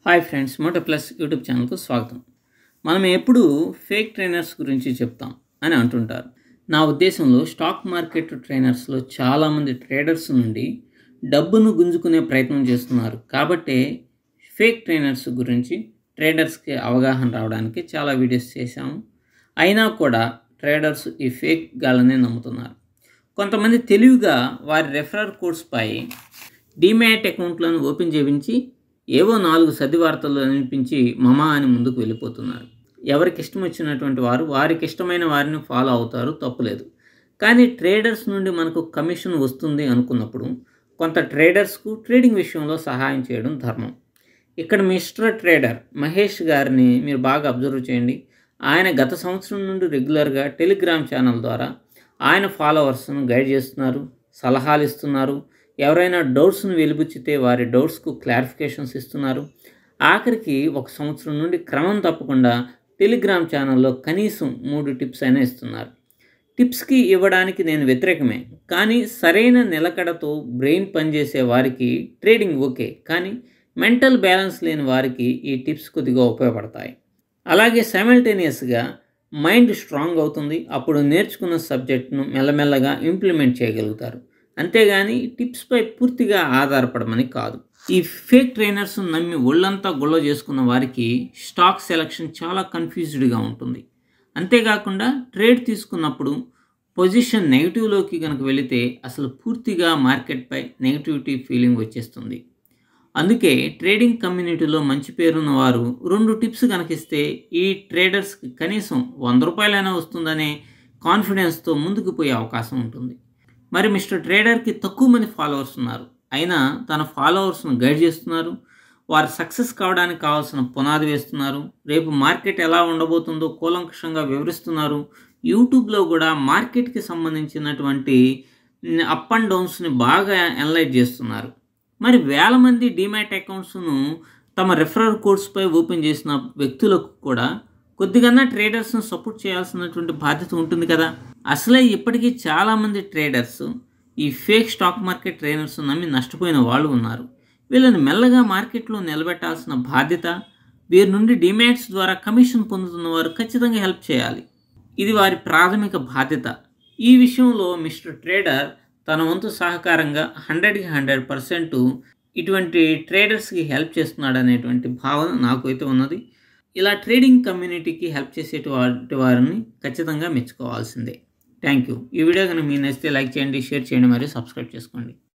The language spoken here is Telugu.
hi friends Moto Plus YouTube ఛానల్కు స్వాగతం మనం ఎప్పుడు ఫేక్ ట్రైనర్స్ గురించి చెప్తాం అని అంటుంటారు నా ఉద్దేశంలో స్టాక్ మార్కెట్ ట్రైనర్స్లో చాలామంది ట్రేడర్స్ నుండి డబ్బును గుంజుకునే ప్రయత్నం చేస్తున్నారు కాబట్టే ఫేక్ ట్రైనర్స్ గురించి ట్రేడర్స్కి అవగాహన రావడానికి చాలా వీడియోస్ చేశాము అయినా కూడా ట్రేడర్స్ ఈ ఫేక్ గాలనే నమ్ముతున్నారు కొంతమంది తెలివిగా వారి రెఫరల్ కోడ్స్పై డిమ్యాట్ అకౌంట్లను ఓపెన్ చేయించి ఏవో నాలుగు సర్దివార్తలు అనిపించి మమా అని ముందుకు వెళ్ళిపోతున్నారు ఎవరికి ఇష్టం వచ్చినటువంటి వారు వారికి ఇష్టమైన వారిని ఫాలో అవుతారు తప్పులేదు కానీ ట్రేడర్స్ నుండి మనకు కమిషన్ వస్తుంది అనుకున్నప్పుడు కొంత ట్రేడర్స్కు ట్రేడింగ్ విషయంలో సహాయం చేయడం ధర్మం ఇక్కడ మిస్టర్ ట్రేడర్ మహేష్ గారిని మీరు బాగా అబ్జర్వ్ చేయండి ఆయన గత సంవత్సరం నుండి రెగ్యులర్గా టెలిగ్రామ్ ఛానల్ ద్వారా ఆయన ఫాలోవర్స్ను గైడ్ చేస్తున్నారు సలహాలు ఇస్తున్నారు ఎవరైనా డౌట్స్ను వెలిబుచ్చితే వారి డౌట్స్కు క్లారిఫికేషన్స్ ఇస్తున్నారు ఆఖరికి ఒక సంవత్సరం నుండి క్రమం తప్పకుండా టెలిగ్రామ్ ఛానల్లో కనీసం మూడు టిప్స్ అయినా ఇస్తున్నారు టిప్స్కి ఇవ్వడానికి నేను వ్యతిరేకమే కానీ సరైన నిలకడతో బ్రెయిన్ పనిచేసే వారికి ట్రేడింగ్ ఓకే కానీ మెంటల్ బ్యాలెన్స్ లేని వారికి ఈ టిప్స్ కొద్దిగా ఉపయోగపడతాయి అలాగే సైమల్టేనియస్గా మైండ్ స్ట్రాంగ్ అవుతుంది అప్పుడు నేర్చుకున్న సబ్జెక్ట్ను మెల్లమెల్లగా ఇంప్లిమెంట్ చేయగలుగుతారు అంతేగాని టిప్స్పై పూర్తిగా ఆధారపడమని కాదు ఈ ఫేక్ ట్రైనర్స్ నమ్మి ఒళ్ళంతా గుళ్ళ చేసుకున్న వారికి స్టాక్ సెలక్షన్ చాలా కన్ఫ్యూజ్డ్గా ఉంటుంది అంతేకాకుండా ట్రేడ్ తీసుకున్నప్పుడు పొజిషన్ నెగిటివ్లోకి కనుక వెళితే అసలు పూర్తిగా మార్కెట్పై నెగిటివిటీ ఫీలింగ్ వచ్చేస్తుంది అందుకే ట్రేడింగ్ కమ్యూనిటీలో మంచి పేరున్న వారు రెండు టిప్స్ కనుకిస్తే ఈ ట్రేడర్స్కి కనీసం వంద రూపాయలైనా వస్తుందనే కాన్ఫిడెన్స్తో ముందుకు పోయే అవకాశం ఉంటుంది మరి మిస్టర్ ట్రేడర్కి తక్కువ మంది ఫాలోవర్స్ ఉన్నారు అయినా తన ఫాలోవర్స్ను గైడ్ చేస్తున్నారు వారు సక్సెస్ కావడానికి కావాల్సిన పునాది వేస్తున్నారు రేపు మార్కెట్ ఎలా ఉండబోతుందో కూలంకషంగా వివరిస్తున్నారు యూట్యూబ్లో కూడా మార్కెట్కి సంబంధించినటువంటి అప్ అండ్ డౌన్స్ని బాగా ఎనలైజ్ చేస్తున్నారు మరి వేల మంది డిమాట్ అకౌంట్స్ను తమ రెఫరల్ కోడ్స్పై ఓపెన్ చేసిన వ్యక్తులకు కూడా కొద్దిగా ట్రేడర్స్ను సపోర్ట్ చేయాల్సినటువంటి బాధ్యత ఉంటుంది కదా అసలే ఇప్పటికీ చాలామంది ట్రేడర్స్ ఈ ఫేక్ స్టాక్ మార్కెట్ ట్రైనర్స్ నమ్మి నష్టపోయిన వాళ్ళు ఉన్నారు వీళ్ళని మెల్లగా మార్కెట్లో నిలబెట్టాల్సిన బాధ్యత వీరి నుండి డిమాట్స్ ద్వారా కమిషన్ పొందుతున్న వారు ఖచ్చితంగా హెల్ప్ చేయాలి ఇది వారి ప్రాథమిక బాధ్యత ఈ విషయంలో మిస్టర్ ట్రేడర్ తన వంతు సహకారంగా హండ్రెడ్కి హండ్రెడ్ పర్సెంట్ ఇటువంటి ట్రేడర్స్కి హెల్ప్ చేస్తున్నాడు అనేటువంటి భావన నాకు అయితే ఉన్నది ఇలా ట్రేడింగ్ కమ్యూనిటీకి హెల్ప్ చేసేటువంటి వారిని ఖచ్చితంగా మెచ్చుకోవాల్సిందే థ్యాంక్ యూ ఈ వీడియో కనుక మీకు నచ్చితే లైక్ చేయండి షేర్ చేయండి మరియు సబ్స్క్రైబ్ చేసుకోండి